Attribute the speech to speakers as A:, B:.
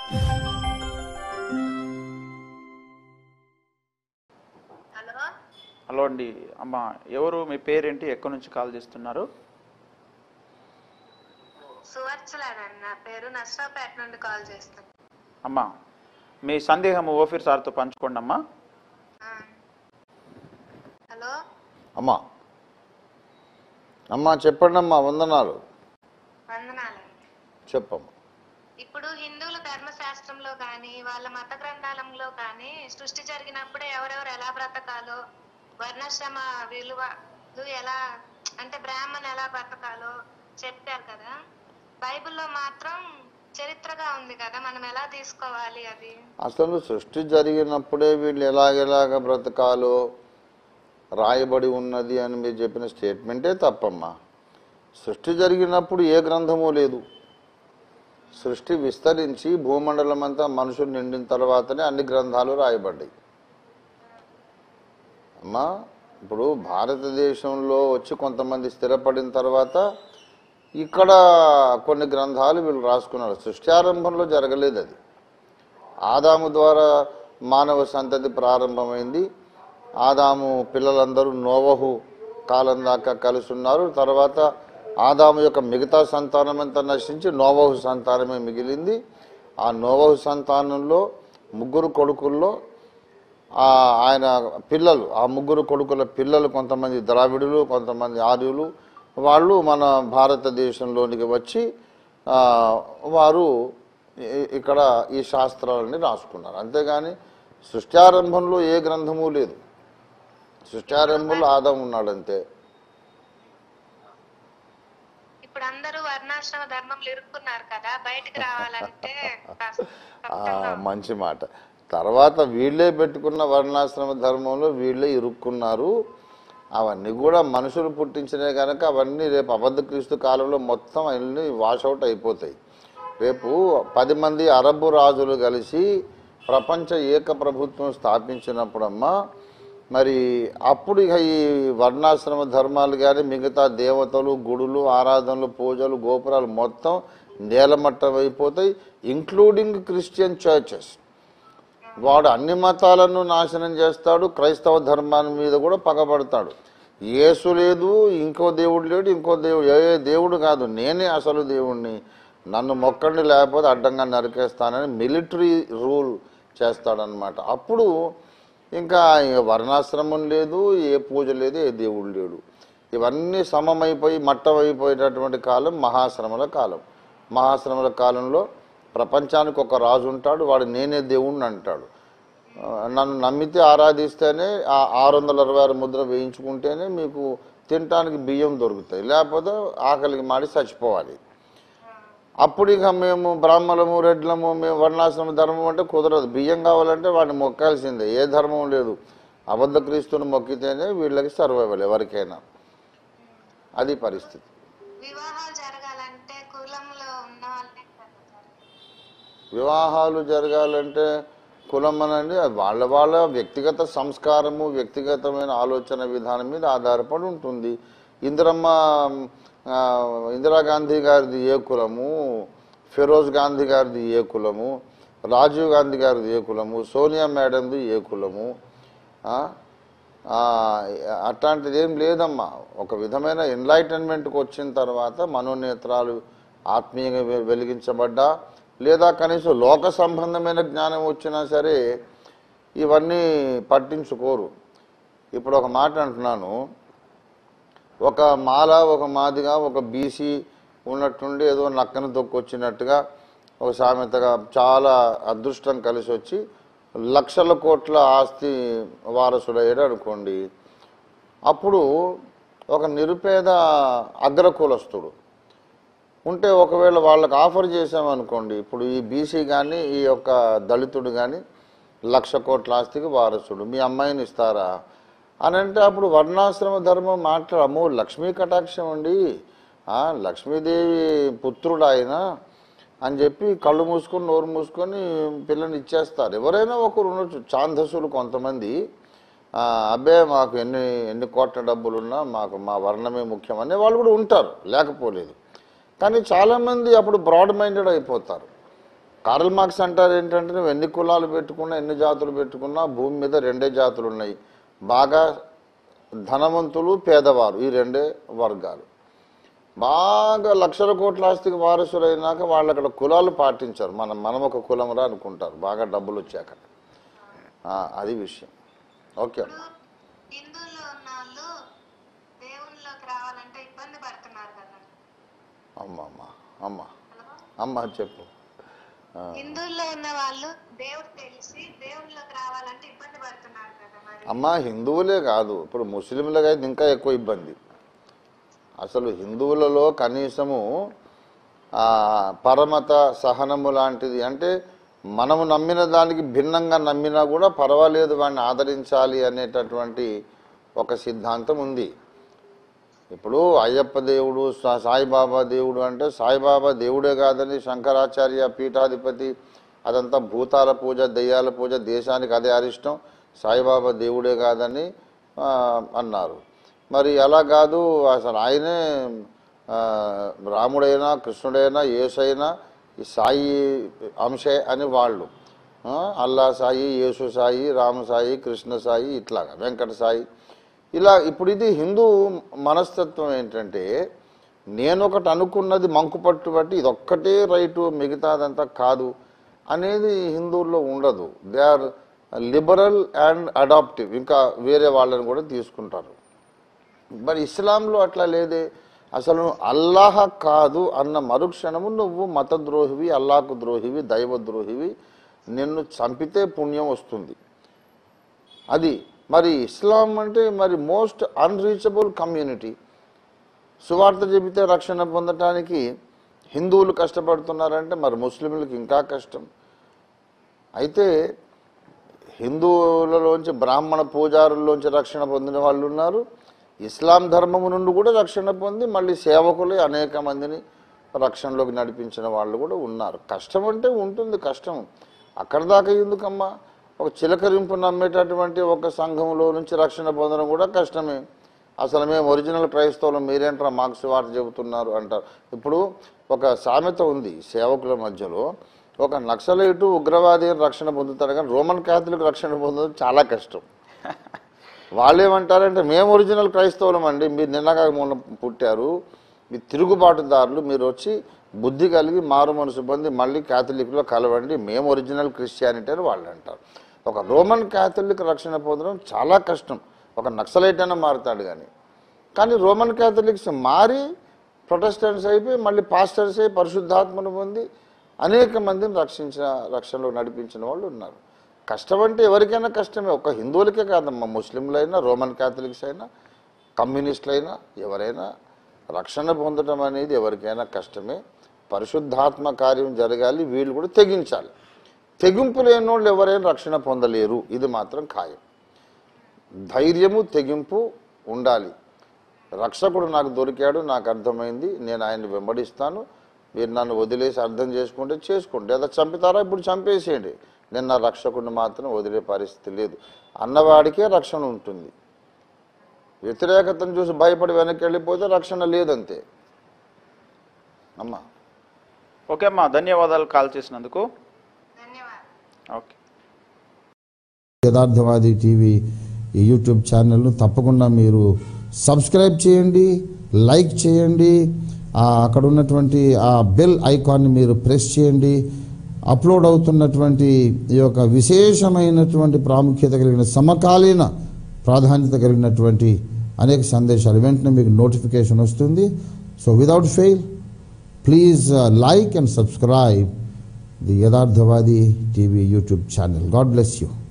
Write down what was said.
A: Hello
B: hello అండి అమ్మ ఎవరు మీ పేరేంటి ఎక్కడి నుంచి కాల్ చేస్తున్నారు
A: సువర్చలానండి నా పేరు నర్సరావుపేట నుండి కాల్ చేస్తాను
B: అమ్మ మీ సందేహం ఓఫీర్ సార్తో పంచుకోండి అమ్మా
A: ఆ. హలో
C: అమ్మా అమ్మా చెప్పండి అమ్మా వందనాలు
A: వందనాలండి
C: చెప్పమ్మా
A: ఇప్పుడు హిందువుల ధర్మశాస్త్రంలో కానీ వాళ్ళ మత గ్రంథాలలో కానీ సృష్టి జరిగినప్పుడే ఎవరెవరు ఎలా బ్రతకాలో వర్ణశ్రమ విలువలు ఎలా అంటే బ్రాహ్మణ ఎలా బ్రతకాలో చెప్పారు కదా బైబిల్లో మాత్రం చరిత్రగా ఉంది కదా మనం ఎలా తీసుకోవాలి అది
C: అసలు సృష్టి జరిగినప్పుడే వీళ్ళు ఎలాగెలాగ బ్రతకాలో రాయబడి ఉన్నది అని మీరు చెప్పిన స్టేట్మెంటే తప్పమ్మా సృష్టి జరిగినప్పుడు ఏ గ్రంథము లేదు సృష్టి విస్తరించి భూమండలం అంతా మనుషులు నిండిన తర్వాతనే అన్ని గ్రంథాలు రాయబడ్డాయి అమ్మా ఇప్పుడు భారతదేశంలో వచ్చి కొంతమంది స్థిరపడిన తర్వాత ఇక్కడ కొన్ని గ్రంథాలు వీళ్ళు రాసుకున్నారు సృష్టి ఆరంభంలో జరగలేదు అది ఆదాము ద్వారా మానవ సంతతి ప్రారంభమైంది ఆదాము పిల్లలందరూ నోవహు కాలం దాకా కలిసి ఉన్నారు తర్వాత ఆదాము యొక్క మిగతా సంతానం అంతా నశించి నోవహు సంతానమే మిగిలింది ఆ నోవహు సంతానంలో ముగ్గురు కొడుకుల్లో ఆ ఆయన పిల్లలు ఆ ముగ్గురు కొడుకుల పిల్లలు కొంతమంది ద్రావిడులు కొంతమంది ఆర్యులు వాళ్ళు మన భారతదేశంలోనికి వచ్చి ఆ, వారు ఇ- ఇక్కడ ఈ శాస్త్రాలని రాసుకున్నారు అంతేగాని సృష్టారంభంలో ఏ గ్రంథము లేదు సృష్టారంభంలో ఆదం ఉన్నాడు అంతే
A: ఇప్పుడు అందరూ వర్ణాశ్రమ ధర్మంలో ఇరుక్కున్నారు కదా బయటికి రావాలంటే కాస్త
C: ఆ,
A: కష్టంగా ఉంది.
C: మంచి మాట తర్వాత వీళ్ళే పెట్టుకున్న వర్ణాశ్రమ ధర్మంలో వీళ్ళే ఇరుక్కున్నారు అవన్నీ కూడా మనుషులు పుట్టించినే కనుక అవన్నీ రేపు అబద్ధ క్రీస్తు కాలంలో మొత్తం అవన్నీ వాషౌట్ అయిపోతాయి రేపు పది మంది అరబ్బు రాజులు కలిసి ప్రపంచ ఏక ప్రభుత్వం స్థాపించినప్పుడమ్మా మరి అప్పుడు ఇక ఈ వర్ణాశ్రమ ధర్మాలు కానీ మిగతా దేవతలు గుడులు ఆరాధనలు పూజలు గోపురాలు మొత్తం నేలమట్టం అయిపోతాయి ఇంక్లూడింగ్ క్రిస్టియన్ చర్చెస్ వాడు అన్ని మతాలను నాశనం చేస్తాడు క్రైస్తవ ధర్మాన్ని మీద కూడా పగబడతాడు యేసు లేదు ఇంకో దేవుడు లేడు ఇంకో దేవుడు ఏ దేవుడు కాదు నేనే అసలు దేవుణ్ణి నన్ను మొక్కండి లేకపోతే అడ్డంగా నరికేస్తానని మిలిటరీ రూల్ చేస్తాడనమాట అప్పుడు ఇంకా ఇక వర్ణాశ్రమం లేదు ఏ పూజ లేదు ఏ దేవుడు లేడు ఇవన్నీ సమమైపోయి మట్టమైపోయేటటువంటి కాలం మహాశ్రమల కాలం మహాశ్రమల కాలంలో ప్రపంచానికి ఒక రాజు ఉంటాడు వాడు నేనే దేవుణ్ణి అంటాడు ఆ, నన్ను నమ్మితే ఆరాధిస్తేనే ఆ ఆరు వందల అరవై ఆరు ముద్ర వేయించుకుంటేనే మీకు తినటానికి బియ్యం దొరుకుతాయి లేకపోతే ఆకలికి మాడి చచ్చిపోవాలి అప్పుడు ఇక మేము బ్రాహ్మణము రెడ్లము మేము వర్ణాశ్రమ ధర్మం అంటే కుదరదు బియ్యం కావాలంటే వాడిని మొక్కాల్సిందే ఏ ధర్మం లేదు అబద్ధ క్రీస్తుని మొక్కితేనే వీళ్ళకి సర్వైవల్ ఎవరికైనా అది పరిస్థితి
A: వివాహాలు జరగాలంటే కులంలో ఉన్న వాళ్ళే కదా
C: వివాహాలు జరగాలంటే కులం అనండి అది వాళ్ళ వాళ్ళ వ్యక్తిగత సంస్కారము వ్యక్తిగతమైన ఆలోచన విధానం మీద ఆధారపడి ఉంటుంది ఇందిరమ్మ ఆ, ఇందిరాగాంధీ గారిది ఏ కులము ఫిరోజ్ గాంధీ గారిది ఏ కులము రాజీవ్ గాంధీ గారిది ఏ కులము సోనియా మేడంది ఏ కులము ఆ? ఆ, అట్లాంటిది ఏం లేదమ్మా ఒక విధమైన ఎన్లైటన్మెంట్కి వచ్చిన తర్వాత మనోనేత్రాలు ఆత్మీయంగా వె- వెలిగించబడ్డా లేదా కనీసం లోక సంబంధమైన జ్ఞానం వచ్చినా సరే ఇవన్నీ పట్టించుకోరు ఇప్పుడు ఒక మాట అంటున్నాను ఒక మాల ఒక మాదిగా ఒక బీసీ ఉన్నట్టుండి ఏదో నక్కన తొక్కొచ్చినట్టుగా ఒక సామెతగా చాలా అదృష్టం కలిసి వచ్చి లక్షల కోట్ల ఆస్తి వారసుడయ్యాడు అనుకోండి అప్పుడు ఒక నిరుపేద అగ్రకులస్తుడు ఉంటే ఒకవేళ వాళ్ళకి ఆఫర్ చేసామనుకోండి ఇప్పుడు ఈ బీసీ కానీ ఈ యొక్క దళితుడు కానీ లక్ష కోట్ల ఆస్తికి వారసుడు మీ అమ్మాయిని ఇస్తారా అని అంటే అప్పుడు వర్ణాశ్రమ ధర్మం మాట్లాడు అమ్మో లక్ష్మీ కటాక్షం అండి ఆ, లక్ష్మీదేవి పుత్రుడు ఆయన అని చెప్పి కళ్ళు మూసుకొని నోరు మూసుకొని పిల్లని ఇచ్చేస్తారు ఎవరైనా ఒకరు ఉండొచ్చు ఛాందసులు కొంతమంది ఆ, అబ్బే మాకు ఎన్ని ఎన్ని కోట్ల డబ్బులున్నా మాకు మా వర్ణమే ముఖ్యం అనే వాళ్ళు కూడా ఉంటారు లేకపోలేదు కానీ చాలామంది అప్పుడు బ్రాడ్ మైండెడ్ అయిపోతారు కార్ల్ మార్క్స్ అంటారు ఏంటంటే నువ్వు ఎన్ని కులాలు పెట్టుకున్నా ఎన్ని జాతులు పెట్టుకున్నా భూమి మీద రెండే జాతులు ఉన్నాయి బాగా ధనవంతులు పేదవారు ఈ రెండే వర్గాలు బాగా లక్షల కోట్ల ఆస్తికి వారసులైనాక వాళ్ళు అక్కడ కులాలు పాటించారు మనం మనం ఒక కులమురా అనుకుంటారు బాగా డబ్బులు వచ్చాక ఆ, అది విషయం ఓకే
A: ఇప్పుడు హిందువుల్లో ఉన్న వాళ్ళు దేవుళ్ళలోకి రావాలంటే ఇబ్బంది పడుతున్నారు కదా
C: అమ్మ అమ్మ అమ్మ
A: హలో
C: అమ్మ చెప్పు ఆ,
A: హిందువుల్లో ఉన్న వాళ్ళు దేవుడు తెలిసి దేవుళ్ళలోకి రావాలంటే ఇబ్బంది పడుతున్నారు కదా మరి
C: అమ్మ హిందువులే కాదు ఇప్పుడు ముస్లింలకు అయితే ఇంకా ఎక్కువ ఇబ్బంది అసలు హిందువులలో కనీసము ఆ, పరమత సహనము లాంటిది అంటే మనము నమ్మిన దానికి భిన్నంగా నమ్మినా కూడా పర్వాలేదు వాడిని ఆదరించాలి అనేటటువంటి ఒక సిద్ధాంతం ఉంది ఇప్పుడు అయ్యప్ప దేవుడు సా- సాయిబాబా దేవుడు అంటే సాయిబాబా దేవుడే కాదని శంకరాచార్య పీఠాధిపతి అదంతా భూతాల పూజ దెయ్యాల పూజ దేశానికి అదే అరిష్టం సాయిబాబా దేవుడే కాదని ఆ, అన్నారు మరి అలా కాదు అసలు ఆయనే ఆ, రాముడైనా కృష్ణుడైనా యేసైనా ఈ సాయి అంశే అని వాళ్ళు ఆ, అల్లా సాయి యేసు సాయి రామ సాయి కృష్ణ సాయి ఇట్లాగా వెంకట సాయి ఇలా ఇప్పుడు ఇది హిందూ మనస్తత్వం ఏంటంటే నేను ఒకటి అనుకున్నది మంకు పట్టు బట్టి ఇది ఒక్కటే రైటు మిగతాదంతా కాదు అనేది హిందువుల్లో ఉండదు they are liberal and adaptive ఇంకా వేరే వాళ్ళని కూడా తీసుకుంటారు మరి ఇస్లాంలో అట్లా లేదే అసలు నువ్వు అల్లాహ కాదు అన్న మరుక్షణము నువ్వు మతద్రోహివి అల్లాహకు ద్రోహివి దైవద్రోహివి నిన్ను చంపితే పుణ్యం వస్తుంది అది మరి ఇస్లాం అంటే మరి మోస్ట్ అన్రీచబుల్ కమ్యూనిటీ సువార్త చెబితే రక్షణ పొందటానికి హిందువులు కష్టపడుతున్నారంటే మరి ముస్లింలకు ఇంకా కష్టం అయితే హిందువులలోంచి బ్రాహ్మణ పూజారుల్లోంచి రక్షణ పొందిన వాళ్ళు ఉన్నారు ఇస్లాం ధర్మము నుండి కూడా రక్షణ పొంది మళ్ళీ సేవకులే అనేక మందిని రక్షణలోకి నడిపించిన వాళ్ళు కూడా ఉన్నారు కష్టం అంటే ఉంటుంది కష్టం అక్కడ దాకా ఎందుకమ్మా ఒక చిలకరింపు నమ్మేటటువంటి ఒక సంఘంలో నుంచి రక్షణ పొందడం కూడా కష్టమే అసలు మేము ఒరిజినల్ క్రైస్తవులు మీరేంట్రా మాకు సువార్త చెబుతున్నారు అంటారు ఇప్పుడు ఒక సామెత ఉంది సేవకుల మధ్యలో ఒక నక్సలైటు ఉగ్రవాది అని రక్షణ పొందుతారు కానీ రోమన్ క్యాథలిక్ రక్షణ పొందడం చాలా కష్టం వాళ్ళు ఏమంటారంటే మేము ఒరిజినల్ క్రైస్తవులం అండి మీరు నిన్నగా మొన్న పుట్టారు మీ తిరుగుబాటుదారులు మీరు వచ్చి బుద్ధి కలిగి మారు మనసు పొంది మళ్ళీ క్యాథలిక్లో కలవండి మేము ఒరిజినల్ క్రిస్టియానిటీ అని వాళ్ళు అంటారు ఒక రోమన్ క్యాథలిక్ రక్షణ పొందడం చాలా కష్టం ఒక నక్సలైట్ అయినా మారుతాడు కానీ కానీ రోమన్ క్యాథలిక్స్ మారి ప్రొటెస్టెంట్స్ అయిపోయి మళ్ళీ పాస్టర్స్ అయి పరిశుద్ధాత్మను పొంది అనేక మందిని రక్షించిన రక్షణలో నడిపించిన వాళ్ళు ఉన్నారు కష్టం అంటే ఎవరికైనా కష్టమే ఒక హిందువులకే కాదమ్మా ముస్లింలైనా రోమన్ క్యాథలిక్స్ అయినా కమ్యూనిస్టులైనా ఎవరైనా రక్షణ పొందడం అనేది ఎవరికైనా కష్టమే పరిశుద్ధాత్మ కార్యం జరగాలి వీళ్ళు కూడా తెగించాలి తెగింపు లేని వాళ్ళు ఎవరైనా రక్షణ పొందలేరు ఇది మాత్రం ఖాయం ధైర్యము తెగింపు ఉండాలి రక్షకుడు నాకు దొరికాడు నాకు అర్థమైంది నేను ఆయన్ని వెంబడిస్తాను మీరు నన్ను వదిలేసి అర్థం చేసుకుంటే చేసుకోండి లేదా చంపుతారా ఇప్పుడు చంపేసేయండి నేను నా రక్షకుడిని మాత్రం వదిలే పరిస్థితి లేదు అన్నవాడికే రక్షణ ఉంటుంది వ్యతిరేకతను చూసి భయపడి వెనక్కి వెళ్ళిపోతే రక్షణ లేదంతే అమ్మా
B: ఓకే అమ్మా ధన్యవాదాలు కాల్ చేసినందుకు
A: ధన్యవాదాలు
B: ఓకే
D: యథార్థవాది టీవీ ఈ యూట్యూబ్ ఛానల్ను తప్పకుండా మీరు సబ్స్క్రైబ్ చేయండి లైక్ చేయండి ఆ అక్కడ ఉన్నటువంటి ఆ బెల్ ఐకాన్ని మీరు ప్రెస్ చేయండి అప్లోడ్ అవుతున్నటువంటి ఈ యొక్క విశేషమైనటువంటి ప్రాముఖ్యత కలిగిన సమకాలీన ప్రాధాన్యత కలిగినటువంటి అనేక సందేశాలు వెంటనే మీకు నోటిఫికేషన్ వస్తుంది so without fail please like and subscribe the Yatharthavadi TV YouTube channel God bless you